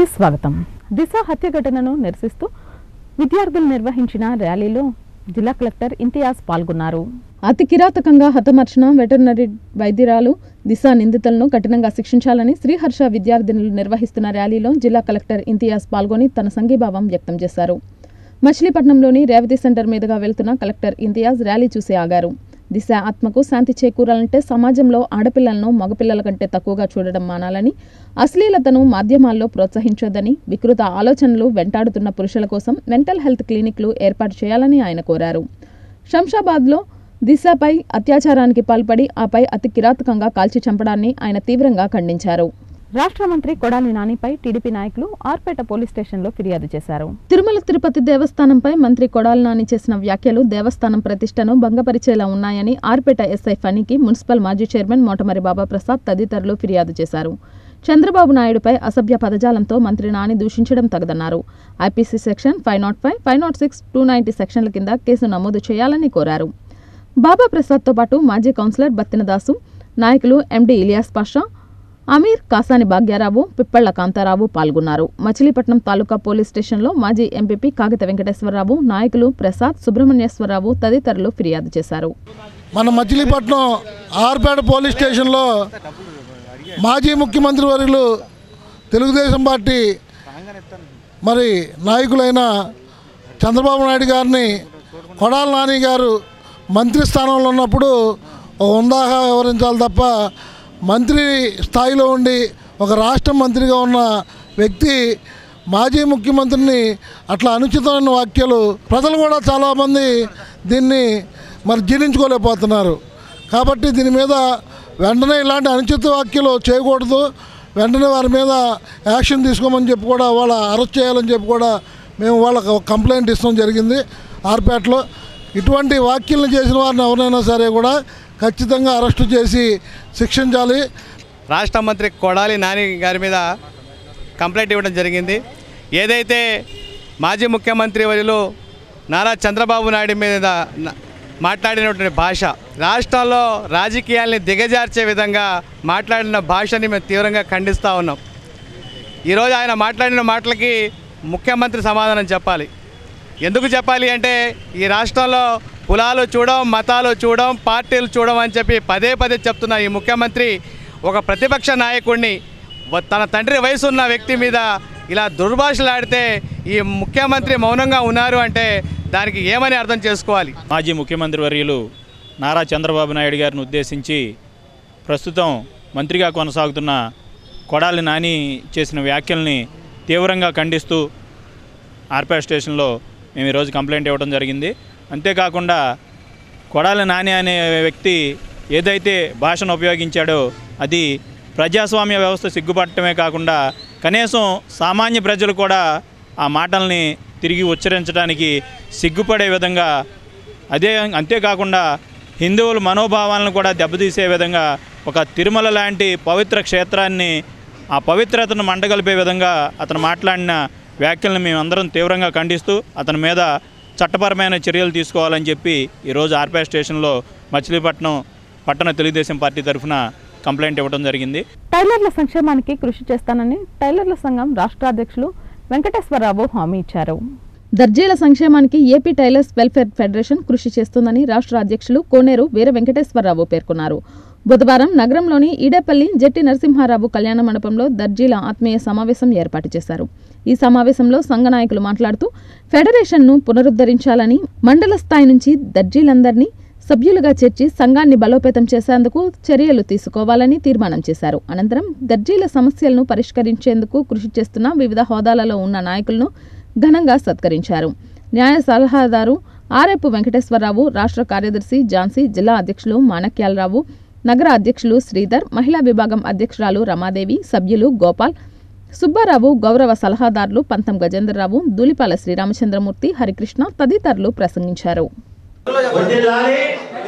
స్వాగతం దిశ హత్య ఘటనను నిరసిస్తూ విద్యార్థులు నిర్వహించిన ర్యాలీలో జిల్లా కలెక్టర్ ఇంతియాజ్ పాల్గొన్నారు అతి కిరాతకంగా హతమార్చిన వెటర్నరీ వైద్యురాలు దిశ నిందితులను కఠినంగా శిక్షించాలని శ్రీహర్ష విద్యార్థినులు నిర్వహిస్తున్న ర్యాలీలో జిల్లా కలెక్టర్ ఇంతియాజ్ పాల్గొని తన సంఘీభావం వ్యక్తం చేశారు మచిలీపట్నంలోని రేవతి సెంటర్ మీదుగా వెళ్తున్న కలెక్టర్ ఇంతియాజ్ ర్యాలీ చూసి ఆగారు దిశ ఆత్మకు శాంతి చేకూరాలంటే సమాజంలో ఆడపిల్లలను మగపిల్లల కంటే తక్కువగా చూడడం మానాలని అశ్లీలతను మాధ్యమాల్లో ప్రోత్సహించొద్దని వికృత ఆలోచనలు వెంటాడుతున్న పురుషుల కోసం మెంటల్ హెల్త్ క్లినిక్లు ఏర్పాటు చేయాలని ఆయన కోరారు శంషాబాద్లో దిశపై అత్యాచారానికి పాల్పడి ఆపై అతి కిరాతకంగా కాల్చి చంపడాన్ని ఆయన తీవ్రంగా ఖండించారు రాష్ట్ర మంత్రి కొడాలి నానిపై టీడీపీ నాయకులు ఆర్పేట పోలీస్ స్టేషన్లో ఫిర్యాదు చేశారు తిరుమల తిరుపతి దేవస్థానంపై మంత్రి కొడాలి నాని చేసిన వ్యాఖ్యలు దేవస్థానం ప్రతిష్టను భంగపరిచేలా ఉన్నాయని ఆర్పేట ఎస్ఐ ఫణికి మున్సిపల్ మాజీ చైర్మన్ మోటమరి బాబా ప్రసాద్ తదితరులు ఫిర్యాదు చేశారు చంద్రబాబు నాయుడుపై అసభ్య పదజాలంతో మంత్రి నాని దూషించడం తగదన్నారు IPC section five nought five five nought six two ninety సెక్షన్ల కింద కేసు నమోదు చేయాలని కోరారు బాబా ప్రసాద్తో పాటు మాజీ కౌన్సిలర్ బత్తిన దాసు నాయకులు ఎండి ఇలియాస్ పాషా అమీర్ కాసాని భాగ్యారావు పిప్పళ్ల కాంతారావు పాల్గొన్నారు మచిలీపట్నం తాలూకా పోలీస్ స్టేషన్లో మాజీ ఎంపీపీ కాగిత వెంకటేశ్వరరావు నాయకులు ప్రసాద్ సుబ్రహ్మణ్యేశ్వరరావు తదితరులు ఫిర్యాదు చేశారు మన మచిలీపట్నం ఆర్పేట పోలీస్ స్టేషన్లో మాజీ ముఖ్యమంత్రి వర్యులు తెలుగుదేశం పార్టీ మరి నాయకులైన చంద్రబాబు నాయుడు గారిని కొడాల నాని గారు మంత్రి స్థానంలో ఉన్నప్పుడు ఒక ఉందాగా వివరించాలి తప్ప మంత్రి స్థాయిలో ఉండి ఒక రాష్ట్ర మంత్రిగా ఉన్న వ్యక్తి మాజీ ముఖ్యమంత్రిని అట్లా అనుచితమైన వాక్యాలు ప్రజలు కూడా చాలామంది దీన్ని మరి జీర్ణించుకోలేకపోతున్నారు కాబట్టి దీని మీద వెంటనే ఇలాంటి అనుచిత వ్యాఖ్యలు చేయకూడదు వెంటనే వారి మీద యాక్షన్ తీసుకోమని చెప్పి కూడా వాళ్ళ అరెస్ట్ చేయాలని చెప్పి కూడా మేము వాళ్ళకి ఒక కంప్లైంట్ ఇస్తాం జరిగింది ఆర్పేటలో ఇటువంటి వ్యాఖ్యలను చేసిన వారిని ఎవరైనా సరే కూడా ఖచ్చితంగా అరెస్టు చేసి శిక్షించాలి రాష్ట్ర మంత్రి కొడాలి నాని గారి మీద కంప్లైంట్ ఇవ్వడం జరిగింది ఏదైతే మాజీ ముఖ్యమంత్రి వర్యులు నారా చంద్రబాబు నాయుడు మీద న- మాట్లాడినటువంటి భాష రాష్ట్రంలో రాజకీయాల్ని దిగజార్చే విధంగా మాట్లాడిన భాషని మేము తీవ్రంగా ఖండిస్తూ ఉన్నాం ఈరోజు ఆయన మాట్లాడిన మాటలకి ముఖ్యమంత్రి సమాధానం చెప్పాలి ఎందుకు చెప్పాలి అంటే ఈ రాష్ట్రంలో కులాలు చూడడం మతాలు చూడడం పార్టీలు చూడడం అని చెప్పి పదే పదే చెప్తున్న ఈ ముఖ్యమంత్రి ఒక ప్రతిపక్ష నాయకుడిని వ- తన తండ్రి వయసు ఉన్న వ్యక్తి మీద ఇలా దుర్భాషలాడితే ఈ ముఖ్యమంత్రి మౌనంగా ఉన్నారు అంటే దానికి ఏమని అర్థం చేసుకోవాలి మాజీ ముఖ్యమంత్రి వర్యులు నారా చంద్రబాబు నాయుడు గారిని ఉద్దేశించి ప్రస్తుతం మంత్రిగా కొనసాగుతున్న కొడాలి నాని చేసిన వ్యాఖ్యల్ని తీవ్రంగా ఖండిస్తూ ఆర్పా స్టేషన్లో మేము ఈరోజు కంప్లైంట్ ఇవ్వడం జరిగింది అంతేకాకుండా కొడాలి నాని అనే వ్యక్తి ఏదైతే భాషను ఉపయోగించాడో అది ప్రజాస్వామ్య వ్యవస్థ సిగ్గుపడటమే కాకుండా కనీసం సామాన్య ప్రజలు కూడా ఆ మాటల్ని తిరిగి ఉచ్చరించడానికి సిగ్గుపడే విధంగా అదే అంతేకాకుండా హిందువుల మనోభావాలను కూడా దెబ్బతీసే విధంగా ఒక తిరుమల లాంటి పవిత్ర క్షేత్రాన్ని ఆ పవిత్రతను మండగలిపే విధంగా అతను మాట్లాడిన వ్యాఖ్యలను మేమందరం తీవ్రంగా ఖండిస్తూ అతని మీద చట్టపరమైన చర్యలు తీసుకోవాలని చెప్పి ఈరోజు ఆర్పే స్టేషన్లో మచిలీపట్నం పట్టణ తెలుగుదేశం పార్టీ తరఫున కంప్లైంట్ ఇవ్వడం జరిగింది టైలర్ల సంక్షేమానికి కృషి చేస్తానని టైలర్ల సంఘం రాష్ట్ర అధ్యక్షులు వెంకటేశ్వరరావు హామీ ఇచ్చారు దర్జీల సంక్షేమానికి ఏపీ టైలర్స్ వెల్ఫేర్ ఫెడరేషన్ కృషి చేస్తుందని రాష్ట్ర అధ్యక్షులు కోనేరు వీర వెంకటేశ్వరరావు పేర్కొన్నారు బుధవారం నగరంలోని ఈడేపల్లి జెట్టి నరసింహారావు కళ్యాణ మండపంలో దర్జీల ఆత్మీయ సమావేశం ఏర్పాటు చేశారు ఈ సమావేశంలో సంఘ నాయకులు మాట్లాడుతూ ఫెడరేషన్ను పునరుద్ధరించాలని మండల స్థాయి నుంచి దర్జీలందరినీ సభ్యులుగా చేర్చి సంఘాన్ని బలోపేతం చేసేందుకు చర్యలు తీసుకోవాలని తీర్మానం చేశారు అనంతరం దర్జీల సమస్యలను పరిష్కరించేందుకు కృషి చేస్తున్న వివిధ హోదాలలో ఉన్న నాయకులను ఘనంగా సత్కరించారు న్యాయ సలహాదారు ఆర్ఎప్ వెంకటేశ్వరరావు రాష్ట్ర కార్యదర్శి ఝాన్సీ జిల్లా అధ్యక్షులు మాణక్యాలరావు నగర అధ్యక్షులు శ్రీధర్ మహిళా విభాగం అధ్యక్షురాలు రమాదేవి సభ్యులు గోపాల్ సుబ్బారావు గౌరవ సలహాదారులు పంతం గజేంద్రరావు దూలిపాల శ్రీరామచంద్రమూర్తి హరికృష్ణ తదితరులు ప్రసంగించారు వర్ధిల్లాలి.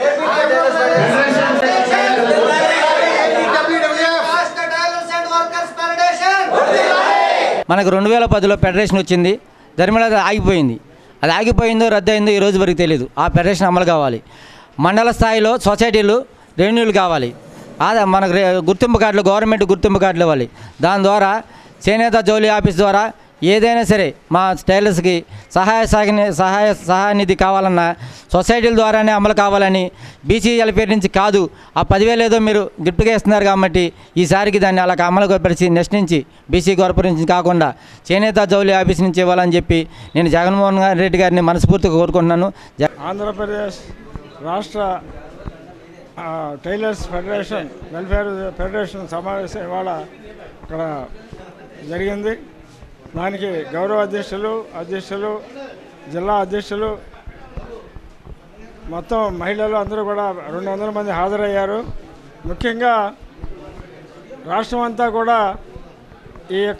మనకు రెండు వేల పదిలో ఫెడరేషన్ వచ్చింది ధర్మిల అది ఆగిపోయింది అది ఆగిపోయిందో రద్దు అయిందో ఈ రోజు వరకు తెలియదు ఆ ఫెడరేషన్ అమలు కావాలి మండల స్థాయిలో సొసైటీలు రెవెన్యూలు కావాలి ఆదా మనకు రే- గుర్తింపు కార్డులు గవర్నమెంట్ గుర్తింపు కార్డులు ఇవ్వాలి దాని ద్వారా చేనేత జౌలి ఆఫీస్ ద్వారా ఏదైనా సరే మా టైలర్స్కి సహాయ సాగిన సహాయ సహాయ నిధి కావాలన్నా సొసైటీల ద్వారానే అమలు కావాలని బీసీ వెల్ఫేర్ నుంచి కాదు ఆ పదివేలు ఏదో మీరు గిఫ్ట్గా ఇస్తున్నారు కాబట్టి ఈసారికి దాన్ని అలా అమలు పరిచి నెక్స్ట్ నుంచి బీసీ కార్పొరేషన్ నుంచి కాకుండా చేనేత జౌలి ఆఫీస్ నుంచి ఇవ్వాలని చెప్పి నేను జగన్మోహన్ రెడ్డి గారిని మనస్ఫూర్తిగా కోరుకుంటున్నాను జ- ఆంధ్రప్రదేశ్ రాష్ట్ర ఆ, టైలర్స్ ఫెడరేషన్ వెల్ఫేర్ ఫెడరేషన్ సమావేశం ఇవాళ ఇక్కడ జరిగింది దానికి గౌరవ అధ్యక్షులు అధ్యక్షులు జిల్లా అధ్యక్షులు మొత్తం మహిళలు అందరూ కూడా రెండు వందల మంది హాజరయ్యారు ముఖ్యంగా రాష్ట్రం అంతా కూడా ఈ యొక్క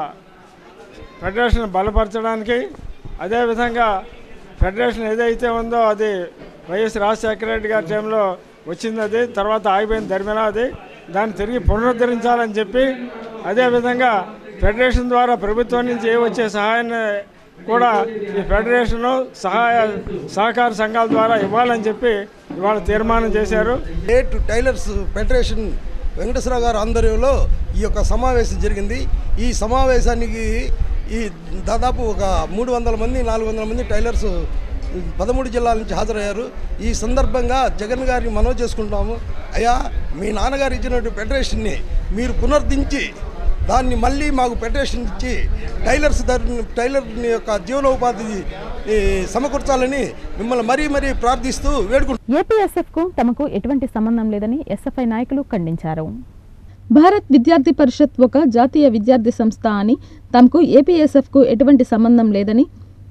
ఫెడరేషన్ బలపరచడానికి అదేవిధంగా ఫెడరేషన్ ఏదైతే ఉందో అది వైఎస్ రాజశేఖర రెడ్డి గారి టైంలో వచ్చింది అది తర్వాత ఆగిపోయిన ధర్మిలా అది దాన్ని తిరిగి పునరుద్ధరించాలని చెప్పి అదేవిధంగా ఫెడరేషన్ ద్వారా ప్రభుత్వం నుంచి ఏ వచ్చే సహాయాన్ని కూడా ఈ ఫెడరేషను సహాయ సహకార సంఘాల ద్వారా ఇవ్వాలని చెప్పి ఇవాళ తీర్మానం చేశారు స్టేట్ టైలర్స్ ఫెడరేషన్ వెంకటేశ్వర గారు ఆధ్వర్యంలో ఈ యొక్క సమావేశం జరిగింది ఈ సమావేశానికి ఈ దాదాపు ఒక మూడు వందల మంది నాలుగు వందల మంది టైలర్స్ పదమూడు జిల్లాల నుంచి హాజరయ్యారు ఈ సందర్భంగా జగన్ గారిని మనవి చేసుకుంటాము అయ్యా మీ నాన్నగారు ఇచ్చినటువంటి ఫెడరేషన్ని మీరు పునరుద్ధరించి దాన్ని మళ్ళీ మాకు ఫెడరేషన్ ఇచ్చి టైలర్స్ ధర టైలర్ యొక్క జీవనోపాధి ఈ, సమకూర్చాలని మిమ్మల్ని మరీ మరీ ప్రార్థిస్తూ వేడుకుంటున్నాను ఏపీఎస్ఎఫ్ కు తమకు ఎటువంటి సంబంధం లేదని ఎస్ఎఫ్ఐ నాయకులు ఖండించారు భారత్ విద్యార్థి పరిషత్ ఒక జాతీయ విద్యార్థి సంస్థ అని తమకు ఏపీఎస్ఎఫ్కు ఎటువంటి సంబంధం లేదని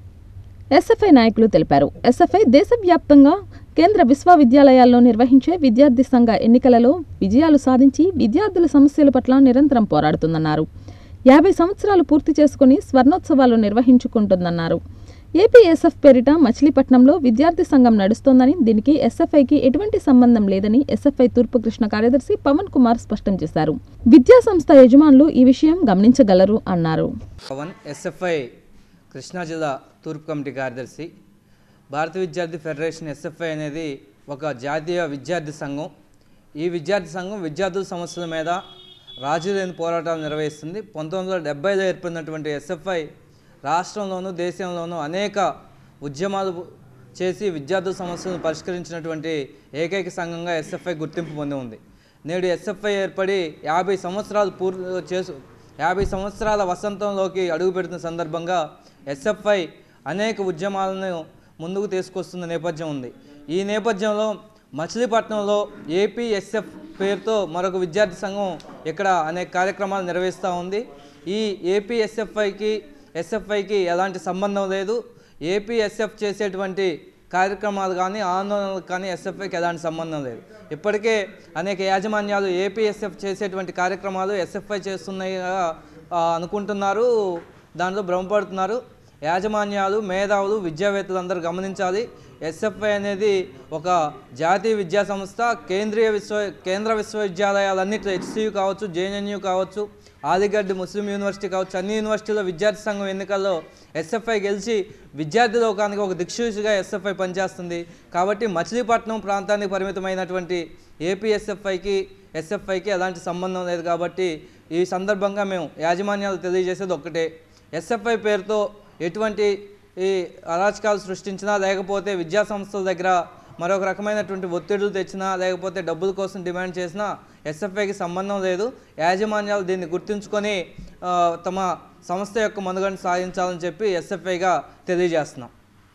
ఎస్ఎఫ్ఐ నాయకులు తెలిపారు ఎస్ఎఫ్ఐ దేశవ్యాప్తంగా కేంద్ర విశ్వవిద్యాలయాల్లో నిర్వహించే విద్యార్థి సంఘ ఎన్నికలలో విజయాలు సాధించి విద్యార్థుల సమస్యల పట్ల నిరంతరం పోరాడుతుందన్నారు యాభై సంవత్సరాలు పూర్తి చేసుకుని స్వర్ణోత్సవాలు నిర్వహించుకుంటుందన్నారు ఏపీఎస్ఎఫ్ పేరిట మచిలీపట్నంలో విద్యార్థి సంఘం నడుస్తోందని దీనికి ఎస్ఎఫ్ఐకి ఎటువంటి సంబంధం లేదని ఎస్ఎఫ్ఐ తూర్పు కృష్ణ కార్యదర్శి పవన్ కుమార్ స్పష్టం చేశారు విద్యా సంస్థ యజమానులు ఈ విషయం గమనించగలరు అన్నారు పవన్ ఎస్ఎఫ్ఐ కృష్ణా జిల్లా తూర్పు కమిటీ కార్యదర్శి భారత విద్యార్థి ఫెడరేషన్ ఎస్ఎఫ్ఐ అనేది ఒక జాతీయ విద్యార్థి సంఘం ఈ విద్యార్థి సంఘం విద్యార్థుల సమస్యల మీద రాజీ లేని పోరాటాలు నిర్వహిస్తుంది పంతొమ్మిది వందల డెబ్బైలో ఏర్పడినటువంటి ఎస్ఎఫ్ఐ రాష్ట్రంలోనూ దేశంలోనూ అనేక ఉద్యమాలు చేసి విద్యార్థుల సమస్యలను పరిష్కరించినటువంటి ఏకైక సంఘంగా ఎస్ఎఫ్ఐ గుర్తింపు పొంది ఉంది నేడు ఎస్ఎఫ్ఐ ఏర్పడి యాభై సంవత్సరాలు పూర్తి చేసు యాభై సంవత్సరాల వసంతంలోకి అడుగు పెడుతున్న సందర్భంగా ఎస్ఎఫ్ఐ అనేక ఉద్యమాలను ముందుకు తీసుకొస్తున్న నేపథ్యం ఉంది ఈ నేపథ్యంలో మచిలీపట్నంలో ఏపీఎస్ఎఫ్ పేరుతో మరొక విద్యార్థి సంఘం ఇక్కడ అనేక కార్యక్రమాలు నిర్వహిస్తూ ఉంది ఈ ఏపీఎస్ఎఫ్ఐకి ఎస్ఎఫ్ఐకి ఎలాంటి సంబంధం లేదు ఏపీఎస్ఎఫ్ చేసేటువంటి కార్యక్రమాలు కానీ ఆందోళనలకు కానీ ఎస్ఎఫ్ఐకి ఎలాంటి సంబంధం లేదు ఇప్పటికే అనేక యాజమాన్యాలు ఏపీఎస్ఎఫ్ చేసేటువంటి కార్యక్రమాలు ఎస్ఎఫ్ఐ చేస్తున్నాయిగా ఆ, అనుకుంటున్నారు దాంట్లో భ్రమపడుతున్నారు యాజమాన్యాలు మేధావులు విద్యావేత్తలు అందరూ గమనించాలి ఎస్ఎఫ్ఐ అనేది ఒక జాతీయ విద్యా సంస్థ కేంద్రీయ విశ్వ కేంద్ర విశ్వవిద్యాలయాలన్నింటిలో హెచ్సియు కావచ్చు జేఎన్యు కావచ్చు ఆదిగడ్డి ముస్లిం యూనివర్సిటీ కావచ్చు అన్ని యూనివర్సిటీలో విద్యార్థి సంఘం ఎన్నికల్లో ఎస్ఎఫ్ఐ గెలిచి విద్యార్థి లోకానికి ఒక దిక్సూచిగా ఎస్ఎఫ్ఐ పనిచేస్తుంది కాబట్టి మచిలీపట్నం ప్రాంతానికి పరిమితమైనటువంటి ఏపీఎస్ఎఫ్ఐకి ఎస్ఎఫ్ఐకి ఎలాంటి సంబంధం లేదు కాబట్టి ఈ సందర్భంగా మేము యాజమాన్యాలు తెలియజేసేది ఒక్కటే ఎస్ఎఫ్ఐ పేరుతో ఎటువంటి ఈ అరాచకాలు సృష్టించినా లేకపోతే విద్యా సంస్థల దగ్గర మరొక రకమైనటువంటి ఒత్తిడులు తెచ్చినా లేకపోతే డబ్బుల కోసం డిమాండ్ చేసినా ఎస్ఎఫ్ఐకి సంబంధం లేదు యాజమాన్యాలు దీన్ని గుర్తుంచుకొని ఆ, తమ సంస్థ యొక్క మనుగడను సాధించాలని చెప్పి ఎస్ఎఫ్ఐగా తెలియజేస్తున్నాం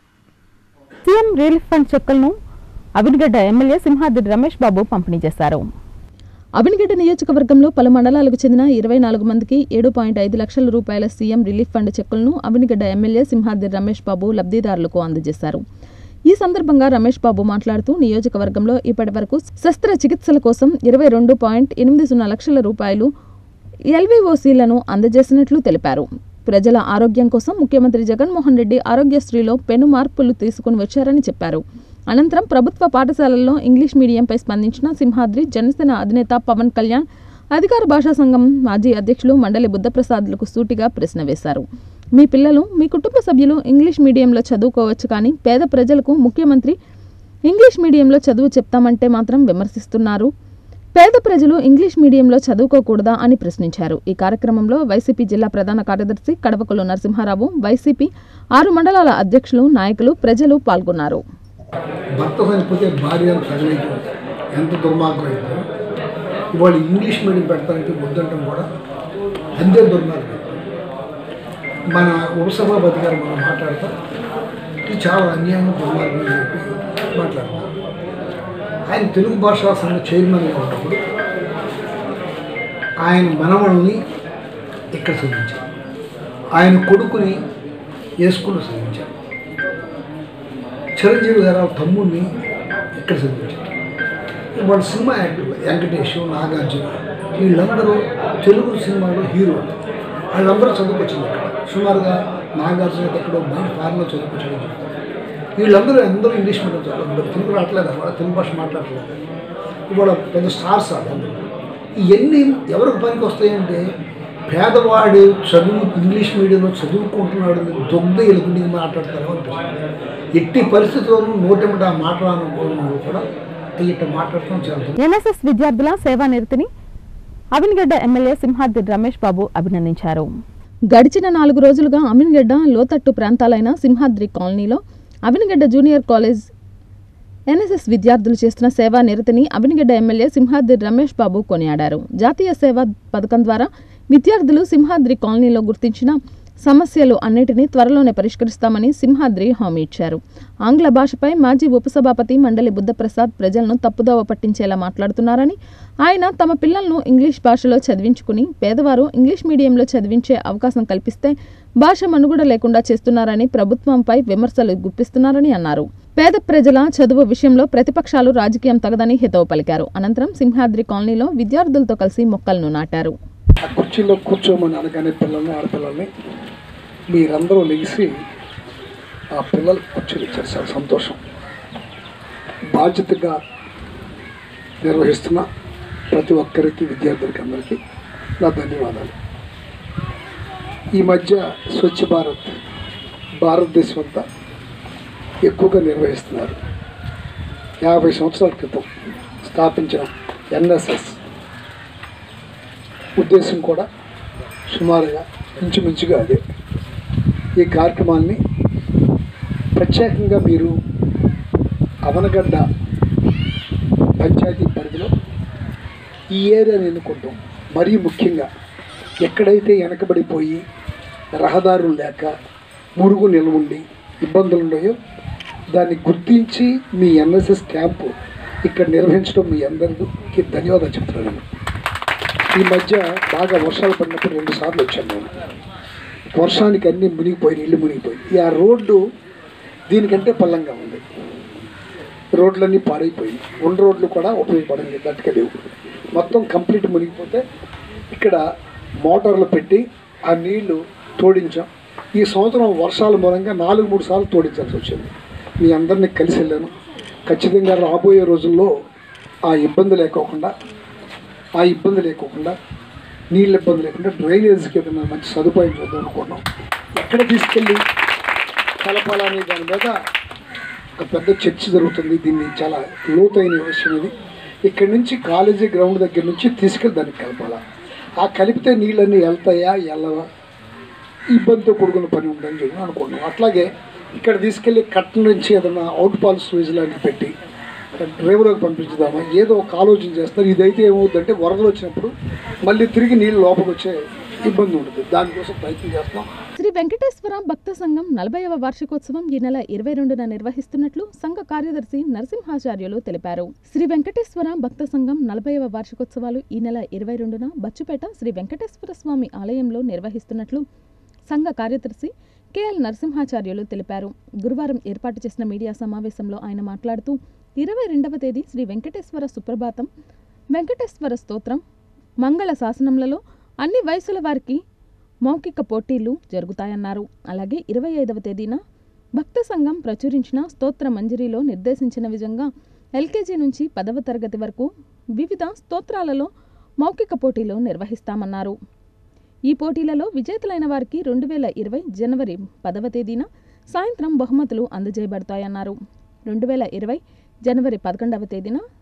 సీఎం రిలీఫ్ ఫండ్ చెక్కులను అవినిగడ్డ ఎమ్మెల్యే సింహాద్రి రమేష్ బాబు పంపిణీ చేశారు అవినిగడ్డ నియోజకవర్గంలో పలు మండలాలకు చెందిన ఇరవై నాలుగు మందికి ఏడు పాయింట్ ఐదు లక్షల రూపాయల సీఎం రిలీఫ్ ఫండ్ చెక్కులను అవినిగడ్డ ఎమ్మెల్యే సింహాద్రి రమేష్ బాబు లబ్ధిదారులకు అందజేశారు ఈ సందర్భంగా రమేష్ బాబు మాట్లాడుతూ నియోజకవర్గంలో ఇప్పటి వరకు శస్త్రచికిత్సల కోసం ఇరవై రెండు పాయింట్ ఎనిమిది సున్నా లక్షల రూపాయలు ఎల్వీఓసీలను అందజేసినట్లు తెలిపారు ప్రజల ఆరోగ్యం కోసం ముఖ్యమంత్రి జగన్మోహన్ రెడ్డి ఆరోగ్యశ్రీలో పెను మార్పులు తీసుకుని వచ్చారని చెప్పారు అనంతరం ప్రభుత్వ పాఠశాలల్లో ఇంగ్లీష్ మీడియంపై స్పందించిన సింహాద్రి జనసేన అధినేత పవన్ కళ్యాణ్ అధికార భాషా సంఘం మాజీ అధ్యక్షులు మండలి బుద్ధప్రసాద్లకు సూటిగా ప్రశ్న వేశారు మీ పిల్లలు మీ కుటుంబ సభ్యులు ఇంగ్లీష్ మీడియంలో చదువుకోవచ్చు కానీ పేద ప్రజలకు ముఖ్యమంత్రి ఇంగ్లీష్ మీడియంలో చదువు చెప్తామంటే మాత్రం విమర్శిస్తున్నారు పేద ప్రజలు ఇంగ్లీష్ మీడియంలో చదువుకోకూడదా అని ప్రశ్నించారు ఈ కార్యక్రమంలో వైసీపీ జిల్లా ప్రధాన కార్యదర్శి కడవకులు నరసింహారావు వైసీపీ ఆరు మండలాల అధ్యక్షులు నాయకులు ప్రజలు పాల్గొన్నారు భర్త చనిపోతే భార్య తగలేదు ఎంత దుర్మార్గం అయితే ఇవాళ ఇంగ్లీష్ మీడియం పెడతానికి వద్దంటాం కూడా అంతే దుర్మార్గం మన ఉపసభాపతి గారు మనం మాట్లాడతా ఇది చాలా అన్యాయం దుర్మార్గం అని చెప్పి మాట్లాడతాం ఆయన తెలుగు భాషా సంఘ చైర్మన్గా ఉన్నప్పుడు ఆయన మనవల్ని ఇక్కడ చదివించారు ఆయన కొడుకుని ఏ స్కూల్లో చదివించారు చిరంజీవి గారు వాళ్ళ తమ్ముడిని ఇక్కడ చదివించారు వాళ్ళ సినిమా యాక్టర్లు వెంకటేష్ నాగార్జున వీళ్ళందరూ తెలుగు సినిమాలో హీరోలు వాళ్ళందరూ చదువుకొచ్చింది ఇక్కడ సుమారుగా నాగార్జున అయితే ఎక్కడో బయట ఫారెన్లో చదువుకొచ్చాడు వీళ్ళందరూ అందరూ ఇంగ్లీష్ మీడియం చదువుకుంటారు తెలుగు రావట్లేదు వాళ్ళ తెలుగు భాష మాట్లాడట్లేదు ఇవాళ పెద్ద స్టార్స్ వాళ్ళందరూ ఇవన్నీ ఎవరికి పనికి వస్తాయంటే పేదవాడు చదువు ఇంగ్లీష్ మీడియంలో చదువుకుంటున్నాడు అని దొంగ ఎలుగుండి మాట్లాడతారు అనిపిస్తుంది ఎట్టి పరిస్థితుల్లోనూ నోటెమ్మట మాట్లాడాలనుకోవడం కూడా ఇట్లా మాట్లాడటం చాలా ఎన్ఎస్ఎస్ విద్యార్థుల సేవానిరతిని అవినిగడ్డ ఎమ్మెల్యే సింహాద్రి రమేష్ బాబు అభినందించారు గడిచిన నాలుగు రోజులుగా అమిన్గడ్డ లోతట్టు ప్రాంతాలైన సింహాద్రి కాలనీలో అవినిగడ్డ జూనియర్ కాలేజ్ ఎన్ఎస్ఎస్ విద్యార్థులు చేస్తున్న సేవా నిరతిని అవినిగడ్డ ఎమ్మెల్యే సింహాద్రి రమేష్ బాబు కొనియాడారు జాతీయ సేవా పథకం ద్వారా విద్యార్థులు సింహాద్రి కాలనీలో గుర్తించిన సమస్యలు అన్నిటినీ త్వరలోనే పరిష్కరిస్తామని సింహాద్రి హామీ ఇచ్చారు ఆంగ్ల భాషపై మాజీ ఉపసభాపతి మండలి బుద్ధప్రసాద్ ప్రజలను తప్పుదోవ పట్టించేలా మాట్లాడుతున్నారని ఆయన తమ పిల్లలను ఇంగ్లీష్ భాషలో చదివించుకుని పేదవారు ఇంగ్లీష్ మీడియంలో చదివించే అవకాశం కల్పిస్తే భాష మనుగడ లేకుండా చేస్తున్నారని ప్రభుత్వంపై విమర్శలు గుప్పిస్తున్నారని అన్నారు పేద ప్రజల చదువు విషయంలో ప్రతిపక్షాలు రాజకీయం తగదని హితవు పలికారు అనంతరం సింహాద్రి కాలనీలో విద్యార్థులతో కలిసి మొక్కలను నాటారు ఆ కుర్చీలో కూర్చోమని అనగానే పిల్లల్ని ఆడపిల్లల్ని మీరందరూ లెగిసి ఆ పిల్లలు కుర్చీలు ఇచ్చారు చాలా సంతోషం బాధ్యతగా నిర్వహిస్తున్న ప్రతి ఒక్కరికి విద్యార్థులకి అందరికీ నా ధన్యవాదాలు ఈ మధ్య స్వచ్ఛ భారత్ భారతదేశం అంతా ఎక్కువగా నిర్వహిస్తున్నారు యాభై సంవత్సరాల క్రితం స్థాపించిన ఎన్ఎస్ఎస్ ఉద్దేశం కూడా సుమారుగా ఇంచుమించుగా అదే ఈ కార్యక్రమాన్ని ప్రత్యేకంగా మీరు అవనగడ్డ పంచాయతీ పరిధిలో ఈ ఏరియాని ఎన్నుకుంటాం మరీ ముఖ్యంగా ఎక్కడైతే వెనకబడిపోయి రహదారులు లేక మురుగు నిలవుండి ఇబ్బందులు ఉన్నాయో దాన్ని గుర్తించి మీ ఎన్ఎస్ఎస్ క్యాంపు ఇక్కడ నిర్వహించడం మీ అందరికీ ధన్యవాదాలు చెప్తున్నాను ఈ మధ్య బాగా వర్షాలు పడినప్పుడు రెండు సార్లు వచ్చాను నేను వర్షానికి అన్నీ మునిగిపోయి ఇల్లు మునిగిపోయి ఈ ఆ రోడ్డు దీనికంటే పల్లంగా ఉంది రోడ్లన్నీ పాడైపోయి ఉన్న రోడ్లు కూడా ఉపయోగపడండి గట్టిగా లేవు మొత్తం కంప్లీట్ మునిగిపోతే ఇక్కడ మోటార్లు పెట్టి ఆ నీళ్లు తోడించాం ఈ సంవత్సరం వర్షాల మూలంగా నాలుగు మూడు సార్లు తోడించాల్సి వచ్చింది మీ అందరినీ కలిసి వెళ్ళాను ఖచ్చితంగా రాబోయే రోజుల్లో ఆ ఇబ్బంది లేకోకుండా ఆ ఇబ్బంది లేకోకుండా నీళ్ళ ఇబ్బంది లేకుండా డ్రైనేజ్కి ఏదైనా మంచి సదుపాయం చూద్దాం అనుకున్నాం ఎక్కడ తీసుకెళ్ళి కలపాలనే దాని మీద ఒక పెద్ద చర్చ జరుగుతుంది దీన్ని చాలా లోతైన విషయం ఇది ఇక్కడి నుంచి కాలేజీ గ్రౌండ్ దగ్గర నుంచి తీసుకెళ్ళి దానికి కలపాలా ఆ కలిపితే నీళ్ళన్నీ వెళ్తాయా వెళ్ళవా ఇబ్బందితో కూడుకున్న పని ఉందని చెప్పి అనుకున్నాం అట్లాగే ఇక్కడ తీసుకెళ్ళి కట్ట నుంచి ఏదైనా అవుట్ పాల్ స్విజ్ లాంటివి పెట్టి డ్రైవర్కి పంపించుదామా ఏదో ఒక ఆలోచన చేస్తారు ఇదైతే ఏమవుతుందంటే వరదలు వచ్చినప్పుడు మళ్ళీ తిరిగి నీళ్ళు లోపలికి వచ్చే ఇబ్బంది ఉంటుంది దానికోసం ప్రయత్నం చేస్తాం శ్రీ వెంకటేశ్వర భక్త సంఘం నలభైవ వార్షికోత్సవం ఈ నెల ఇరవై రెండున నిర్వహిస్తున్నట్లు సంఘ కార్యదర్శి నరసింహాచార్యులు తెలిపారు శ్రీ వెంకటేశ్వర భక్త సంఘం నలభైవ వార్షికోత్సవాలు ఈ నెల ఇరవై రెండున బచ్చుపేట శ్రీ వెంకటేశ్వర స్వామి ఆలయంలో నిర్వహిస్తున్నట్లు సంఘ కార్యదర్శి కెఎల్ నరసింహాచార్యులు తెలిపారు గురువారం ఏర్పాటు చేసిన మీడియా సమావేశంలో ఆయన మాట్లాడుతూ ఇరవై రెండవ తేదీ శ్రీ వెంకటేశ్వర సుప్రభాతం వెంకటేశ్వర స్తోత్రం మంగళ శాసనములలో అన్ని వయసుల వారికి మౌఖిక పోటీలు జరుగుతాయన్నారు అలాగే ఇరవై ఐదవ తేదీన భక్త సంఘం ప్రచురించిన స్తోత్ర మంజరిలో నిర్దేశించిన విధంగా ఎల్కేజీ నుంచి పదవ తరగతి వరకు వివిధ స్తోత్రాలలో మౌఖిక పోటీలు నిర్వహిస్తామన్నారు ఈ పోటీలలో విజేతలైన వారికి రెండు వేల ఇరవై జనవరి పదవ తేదీన సాయంత్రం బహుమతులు అందజేయబడతాయన్నారు రెండు వేల ఇరవై జనవరి పదకొండవ తేదీన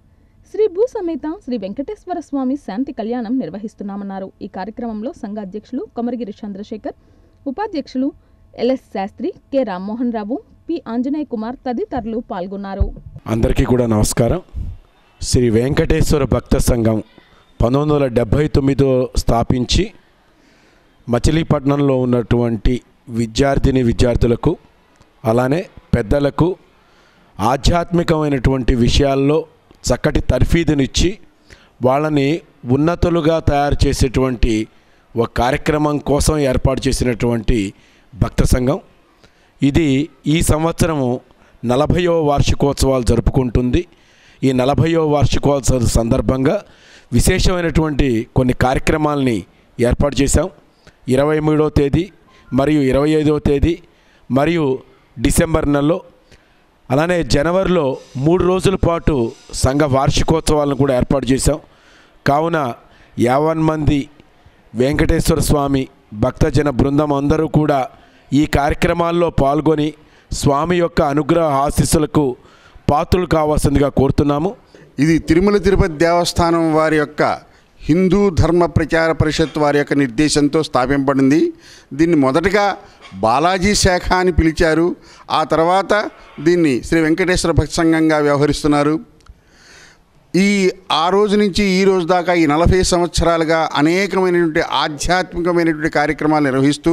శ్రీ భూ సమేత శ్రీ వెంకటేశ్వర స్వామి శాంతి కళ్యాణం నిర్వహిస్తున్నామన్నారు ఈ కార్యక్రమంలో సంఘ అధ్యక్షులు కొమరగిరి చంద్రశేఖర్ ఉపాధ్యక్షులు LS Sastry K Rammohan Rao P Anjaneya Kumar తదితరులు పాల్గొన్నారు అందరికీ కూడా నమస్కారం శ్రీ వెంకటేశ్వర భక్త సంఘం పంతొమ్మిది వందల డెబ్భై తొమ్మిదిలో స్థాపించి మచిలీపట్నంలో ఉన్నటువంటి విద్యార్థిని విద్యార్థులకు అలానే పెద్దలకు ఆధ్యాత్మికమైనటువంటి విషయాల్లో చక్కటి తర్ఫీదునిచ్చి వాళ్ళని ఉన్నతులుగా తయారు చేసేటువంటి ఒక కార్యక్రమం కోసం ఏర్పాటు చేసినటువంటి భక్త సంఘం ఇది ఈ సంవత్సరము నలభైవ వార్షికోత్సవాలు జరుపుకుంటుంది ఈ నలభైవ వార్షికోత్సవ సందర్భంగా విశేషమైనటువంటి కొన్ని కార్యక్రమాలని ఏర్పాటు చేశాం ఇరవై మూడవ తేదీ మరియు ఇరవై ఐదవ తేదీ మరియు డిసెంబర్ నెలలో అలానే జనవరిలో మూడు రోజుల పాటు సంఘ వార్షికోత్సవాలను కూడా ఏర్పాటు చేశాం కావున యావన్ మంది వెంకటేశ్వర స్వామి భక్తజన బృందం అందరూ కూడా ఈ కార్యక్రమాల్లో పాల్గొని స్వామి యొక్క అనుగ్రహ ఆశీస్సులకు పాత్రలు కావాల్సిందిగా కోరుతున్నాము ఇది తిరుమల తిరుపతి దేవస్థానం వారి యొక్క హిందూ ధర్మ ప్రచార పరిషత్ వారి యొక్క నిర్దేశంతో స్థాపింపబడింది దీన్ని మొదటగా బాలాజీ శాఖ అని పిలిచారు ఆ తర్వాత దీన్ని శ్రీ వెంకటేశ్వర భక్తి సంఘంగా వ్యవహరిస్తున్నారు ఈ ఆ రోజు నుంచి ఈ రోజు దాకా ఈ నలభై సంవత్సరాలుగా అనేకమైనటువంటి ఆధ్యాత్మికమైనటువంటి కార్యక్రమాలు నిర్వహిస్తూ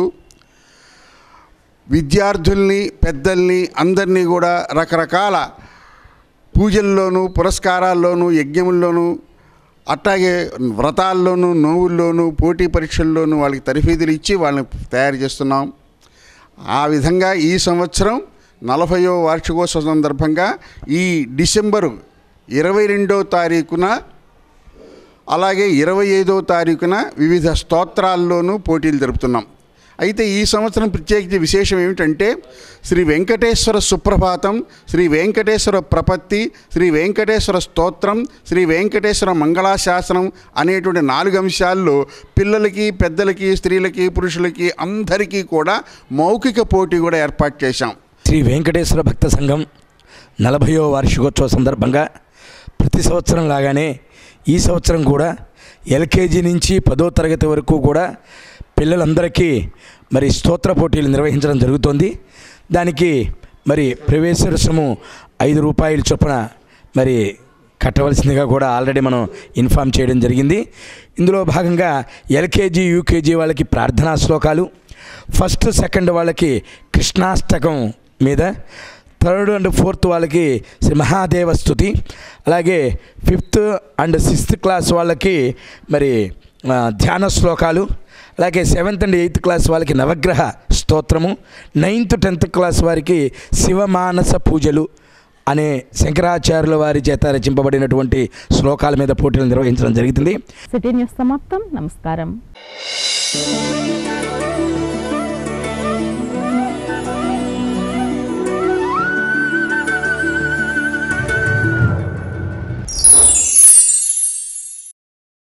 విద్యార్థుల్ని పెద్దల్ని అందరినీ కూడా రకరకాల పూజల్లోనూ పురస్కారాల్లోనూ యజ్ఞముల్లోనూ అట్లాగే వ్రతాల్లోనూ నోవుల్లోనూ పోటీ పరీక్షల్లోనూ వాళ్ళకి తరఫీదులు ఇచ్చి వాళ్ళని తయారు చేస్తున్నాం ఆ విధంగా ఈ సంవత్సరం నలభయో వార్షికోత్సవ సందర్భంగా ఈ డిసెంబరు ఇరవై రెండో తారీఖున అలాగే ఇరవై ఐదో తారీఖున వివిధ స్తోత్రాల్లోనూ పోటీలు జరుపుతున్నాం అయితే ఈ సంవత్సరం ప్రత్యేకించి విశేషం ఏమిటంటే శ్రీ వెంకటేశ్వర సుప్రభాతం శ్రీ వెంకటేశ్వర ప్రపత్తి శ్రీ వెంకటేశ్వర స్తోత్రం శ్రీ వెంకటేశ్వర మంగళాశాసనం అనేటువంటి నాలుగు అంశాల్లో పిల్లలకి పెద్దలకి స్త్రీలకి పురుషులకి అందరికీ కూడా మౌఖిక పోటీ కూడా ఏర్పాటు చేశాం శ్రీ వెంకటేశ్వర భక్త సంఘం నలభయో వార్షికోత్సవ సందర్భంగా ప్రతి సంవత్సరం లాగానే ఈ సంవత్సరం కూడా ఎల్కేజీ నుంచి పదో తరగతి వరకు కూడా పిల్లలందరికీ మరి స్తోత్ర పోటీలు నిర్వహించడం జరుగుతోంది దానికి మరి ప్రవేశ రుసుము ఐదు రూపాయల చొప్పున మరి కట్టవలసిందిగా కూడా ఆల్రెడీ మనం ఇన్ఫామ్ చేయడం జరిగింది ఇందులో భాగంగా ఎల్కేజీ యూకేజీ వాళ్ళకి ప్రార్థనా శ్లోకాలు ఫస్ట్ సెకండ్ వాళ్ళకి కృష్ణాష్టకం మీద థర్డ్ అండ్ ఫోర్త్ వాళ్ళకి శ్రీ మహాదేవ స్థుతి అలాగే ఫిఫ్త్ అండ్ సిక్స్త్ క్లాస్ వాళ్ళకి మరి ఆ, ధ్యాన శ్లోకాలు అలాగే సెవెంత్ అండ్ ఎయిత్ క్లాస్ వాళ్ళకి నవగ్రహ స్తోత్రము నైన్త్ టెన్త్ క్లాస్ వారికి శివమానస పూజలు అనే శంకరాచార్యుల వారి చేత రచింపబడినటువంటి శ్లోకాల మీద పోటీలు నిర్వహించడం జరుగుతుంది సిటీ న్యూస్ సమాప్తం నమస్కారం